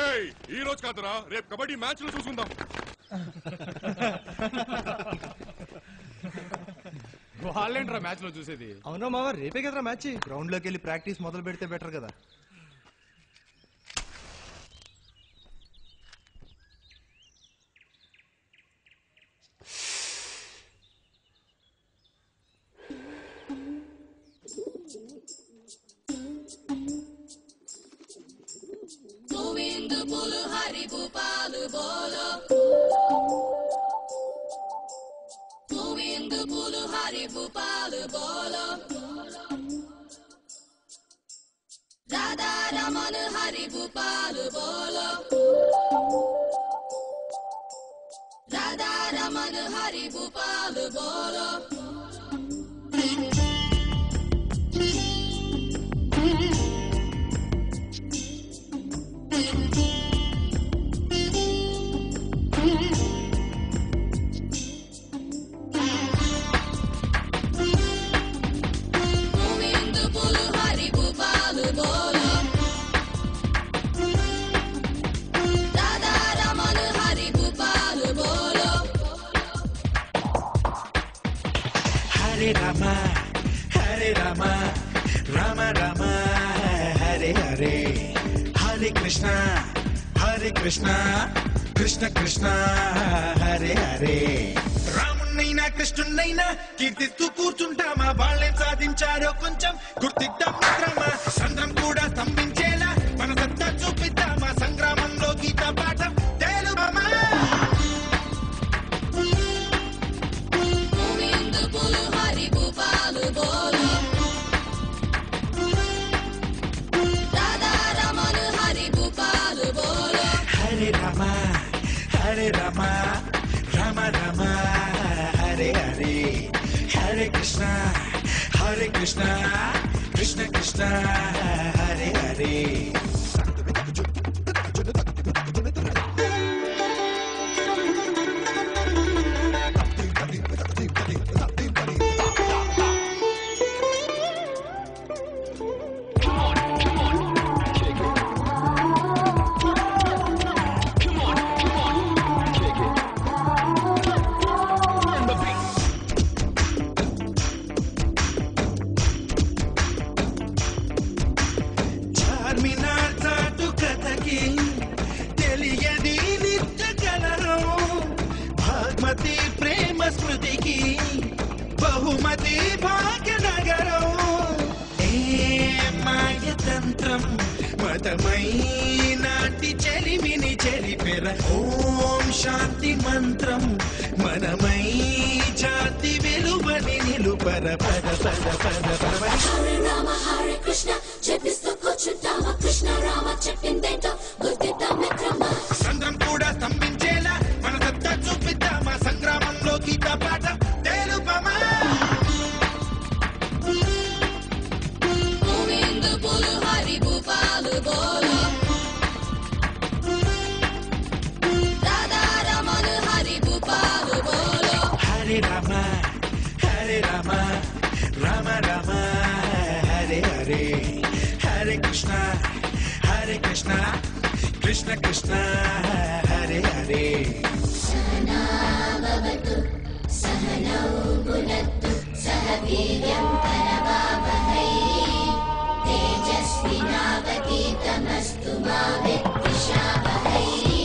రేయ్ ఈ రోజు కాదురా రేపు కబడ్డీ మ్యాచ్ లో చూసుకుందాం వాళ్ళేంట్రా మ్యాచ్ లో చూసేది అవునా మావ రేపే కదరా మ్యాచ్ గ్రౌండ్ లోకి వెళ్ళి ప్రాక్టీస్ మొదలు పెడితే బెటర్ కదా గోవింద బోలు హరి భూపాల్ బోలో గోవింద బోలు హరి భూపాల్ బోలో రాధా రమణ హరి భూపాల్ బోలో రాధా రమణ హరి భూపాల్ బోలో గోవింద బోలు హరి భూపాల్ బోలో రాధా రమణ హరి భూపాల్ బోలో హరే రామ హరే రామ రామ రామ హరే హరే హరే కృష్ణ హరే కృష్ణ కృష్ణ కృష్ణ హరే హరే రామున్నైనా కృష్ణున్నైనా కీర్తిస్తూ కూర్చుంటామా వాళ్ళేం సాధించారో కొంచెం గుర్తిద్దాం మిత్రమా సంద్రం కూడా స్తంభించేలా మన సత్తా చూపిద్దామా సంగ్రామంలో గీత పాఠం తేలుమా గోవింద బోలు హరి భూపాల్ బోలో రాధా రమణ హరి భూపాల్ బోలో హరే రామ హరే రామ రామ రామ హరే హరే హరే కృష్ణ హరే కృష్ణ కృష్ణ కృష్ణ హరే హరే చార్మినార్ చాటు కథకి తెలియని నిత్య కలరం భాగ్మతి ప్రేమ స్మృతికి బహుమతి భాగ్యనగరం ఏ మాయతంత్రం మతమై నాటి చెలిమిని చెరిపెర ఓం శాంతి మంత్రం మనమై జాతి విలువని నిలుపర పద పద పద పద హరే రామ హరే కృష్ణ చెప్పిస్తూ కూర్చుంటామా కృష్ణ రామ చెప్పిందేంటో గుర్తిద్దాం మిత్రమా సంద్రం కూడా స్తంభించేలా మన సత్తా చూపిద్దామా సంగ్రామంలో గీత పాట తేలుపమా గోవింద బోలు హరి భూపాల్ బోలో రాధా రమణ హరి భూపాల్ బోలో హరే రామ హరే రామ రామ రామ హరే హరే హరే కృష్ణ హరే కృష్ణ కృష్ణ కృష్ణ హరే హరే सहनावतु सहनौ पुनत्तु सह वीर्यं करवावहै तेजस्विनावतीतमस्तु मा विद्विषावहै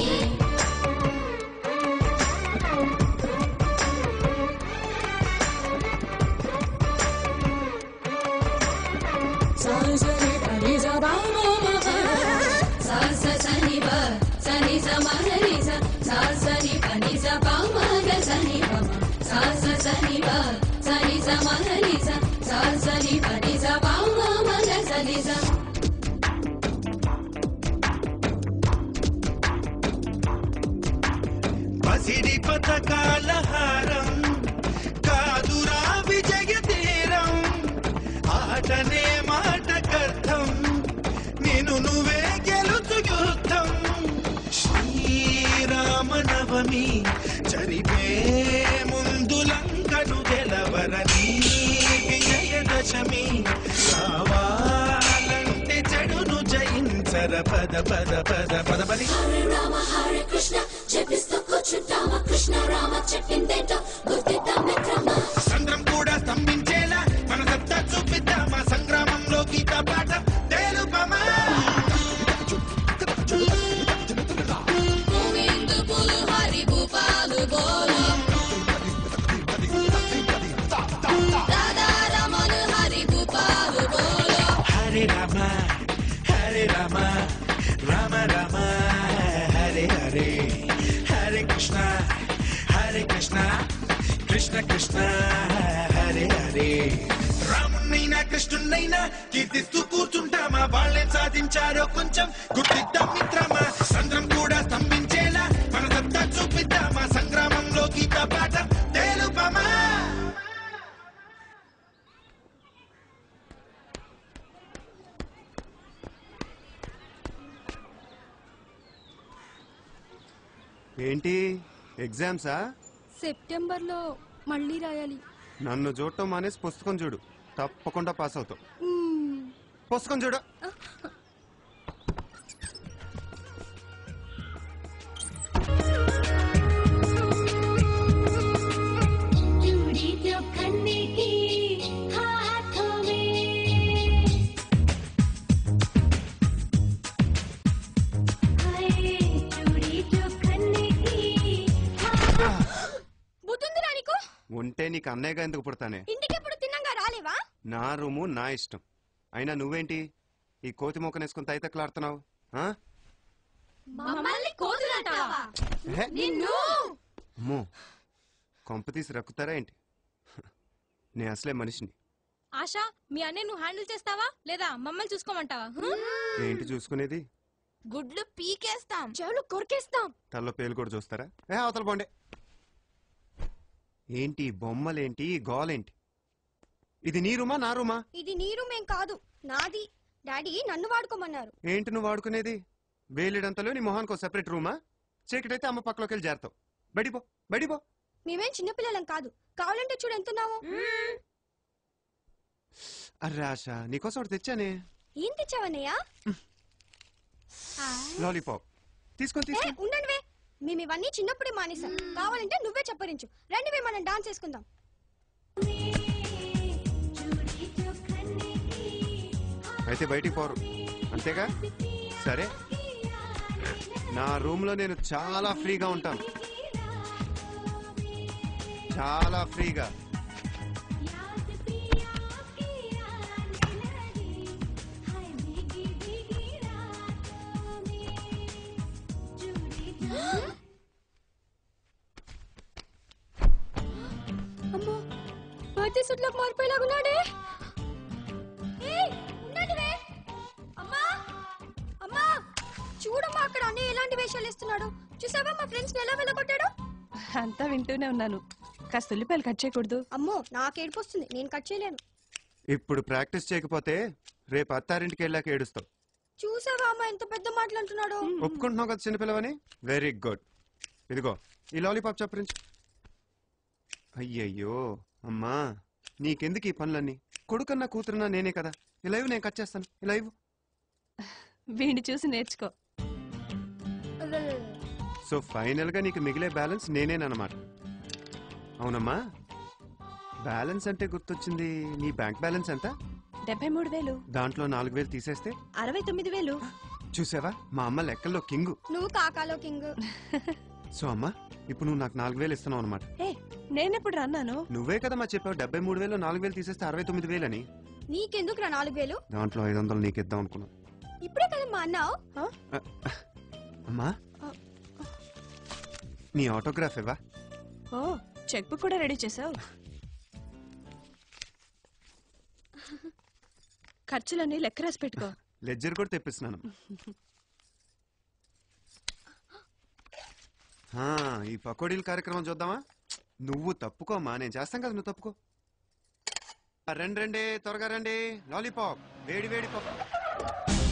sa sa sa ni ba sa ni sa ma ga ni sa sa sa ni pa ni sa pa ma ga sa ni pa ma sa sa sa ni ba sa ni sa ma ga ni sa sa sa ni pa ni sa pa ma ma ga sa ni sa పసిడి పథకాల హారం కాదురా విజయ తీరం ఆటనే మాటకర్థం నేను నువ్వే గెలుచు యుద్ధం శ్రీరామ నవమి చరిపే ముందు లంకను గెలవరని విజయ దశమి కావాలంటే చెడును జయించర పద పద పద పద పది హరే రామ హరే కృష్ణ జపిస్తూ కూర్చుంటామా కృష్ణ రామ చెప్పిందేంటో గుర్తిద్దాం మిత్రమా సంద్రం కూడా స్తంభించేలా మన సత్తా చూపిద్దామా సంగ్రామంలో గీత పాట తెలుపమా గోవిందు పులు హరి భూపాలు బోలో రాధా రమను హరి భూపాలు బోలో హరే రామ హరే రామ రామ రామ హరే హరే హరే కృష్ణ హరే కృష్ణ కృష్ణ కృష్ణ హరే హరే రామున్నైనా కృష్ణున్నైనా కీర్తిస్తూ కూర్చుంటామా వాళ్ళేం సాధించారో కొంచెం గుర్తిద్దాం మిత్రమా సంద్రం కూడా స్తంభించేలా మన సత్తా చూపిద్దామా సంగ్రామంలో గీత పాట తెలుపమా ఏంటి ఎగ్జామ్సా సెప్టెంబర్లో మళ్ళీ రాయాలి నన్ను చూడటం మానేసి పుస్తకం చూడు తప్పకుండా పాస్ అవుతావు మ్మ్. పుస్తకం చూడు चूड़ी जो खन्ने की हाथों में हाय चूड़ी जो खन्ने की బుద్ధుందిరా నీకు ఉంటే నీకు అన్నయ్యగా ఎందుకు పుడతానే ఇంటికెప్పుడు తిన్నంగా రాలేవా నా రూము నా ఇష్టం అయినా నువ్వేంటి ఈ కోతి మొక్కనేసుకుని తైతక్కలాడుతున్నావు ఆ? మమ్మల్ని కోతులంటావా హే? నిన్ను అమ్మో కొంప తీసి రక్కుతారా ఏంటి నేను అసలే మనిషిని ఆశా మీ అన్నయ్య నువ్వు హ్యాండిల్ చేస్తావా లేదా మమ్మల్ని చూసుకోమంటావా హ్మ్? ఏంటి చూసుకునేది గుడ్లు పీకేస్తాం చెవులు కొరికేస్తాం తల్లో పేలు కూడా చూస్తారా ఏ అవతల పోండి ఏంటి బొమ్మలేంటి గోలేంటి ఇది నీ రూమా నా రూమా ఇది నీ రూమ్ ఏం కాదు నాది డాడీ నన్ను వాడుకోమన్నారు ఏంటి నువ్వు వాడుకునేది వేలిడంతలో నీ మొహానికి సెపరేట్ రూమా చీకటైతే అమ్మ పక్కలోకి వెళ్ళి చేరతావు బడిపో బడిపో మేమేం చిన్నపిల్లలం కాదు కావాలంటే చూడు ఎంతున్నావు అర్రే ఆశ నీకోసం ఒకటి తెచ్చానే ఏం తెచ్చావన్నయ్య లాలీపాప్ తీసుకొని ఏ తీసుకో ఉండండివే మేము ఇవన్నీ చిన్నప్పుడే మానేసాం కావాలంటే నువ్వే చెప్పరించు రండివే మనం డాన్స్ చేసుకుందాం चूड़ी जो खन्ने की అయితే బయటికి పోరు అంతేగా సరే నా రూమ్ లో నేను చాలా ఫ్రీగా ఉంటాను చాలా ఫ్రీగా याद पिया की आने लगी हाय भीगी भीगी रातों में चूड़ी जो అమ్మో బర్త్డే సూట్ లోకి మారిపోయేలాగున్నాడే ఏయ్, ఉండండివే. అమ్మా అమ్మా చూడమ్మా అక్కడ అన్నయ్య ఎలాంటి వేషాలు ఇస్తున్నాడు చూసావా మా ఫ్రెండ్స్ ఎలా వెళ్ళగొట్టాడు అంతా వింటూనే ఉన్నాను కాస్త ఉల్లిపాయలు కట్ చేయకూడదు అమ్మో నాకు ఏడుపు వస్తుంది నేను కట్ చేయలేను ఇప్పుడు ప్రాక్టీస్ చేయకపోతే రేపు అత్తారింటికి వెళ్ళాక ఏడుస్తావు చూసావా అమ్మ ఎంత పెద్ద మాటలు అంటున్నాడు ఒప్పుకుంటున్నావు కదా చిన్నపిల్లవని వెరీ గుడ్ ఇదిగో ఈ లాలీపాప్ చప్పరించు అయ్యయ్యో అమ్మా నీకెందుకు ఈ పనులన్నీ కొడుకన్నా కూతురున్నా నేనే కదా ఇలా ఇవ్వు నేను కట్ చేస్తాను ఇలా ఇవ్వు వీడిని చూసి నేర్చుకో సో ఫైనల్ గా నీకు మిగిలే బ్యాలెన్స్ నేనేనమాట అవునమ్మా బ్యాలెన్స్ అంటే గుర్తొచ్చింది నీ బ్యాంక్ బ్యాలెన్స్ ఎంత డెబ్బై మూడు వేలు దాంట్లో నాలుగు వేలు తీసేస్తే అరవై తొమ్మిది వేలు చూసావా మా అమ్మ లెక్కల్లో కింగు నువ్వు కాకాలో కింగ్ సో అమ్మా ఇప్పుడు నువ్వు నాకు నాలుగు వేలు ఇస్తున్నావు అనమాట ఏ నేనెప్పుడు రన్నాను నువ్వే కదా మా చెప్పావు డెబ్బై మూడు వేలు నాలుగు వేలు తీసేస్తే అరవై తొమ్మిది వేలు అని నీకెందుకు రా నాలుగు వేలు దాంట్లో ఐదు వందలు నీకు ఇద్దాం అనుకున్నా ఇప్పుడే కదా మా అన్నావు అమ్మా నీ ఆటోగ్రాఫ్ ఇవ్వా ఓ చెక్ బుక్ కూడా రెడీ చేసావు ఖర్చులన్నీ లెక్క రాసి పెట్టుకో లెడ్జర్ కూడా తెప్పిస్తున్నాను ఆ, ఈ పకోడీల కార్యక్రమం చూద్దామా నువ్వు తప్పుకోమ్మా నేను చేస్తాం కదా నువ్వు తప్పుకో ఆ, రండి రండి త్వరగా రండి లాలీపాప్ వేడి వేడి పప్పు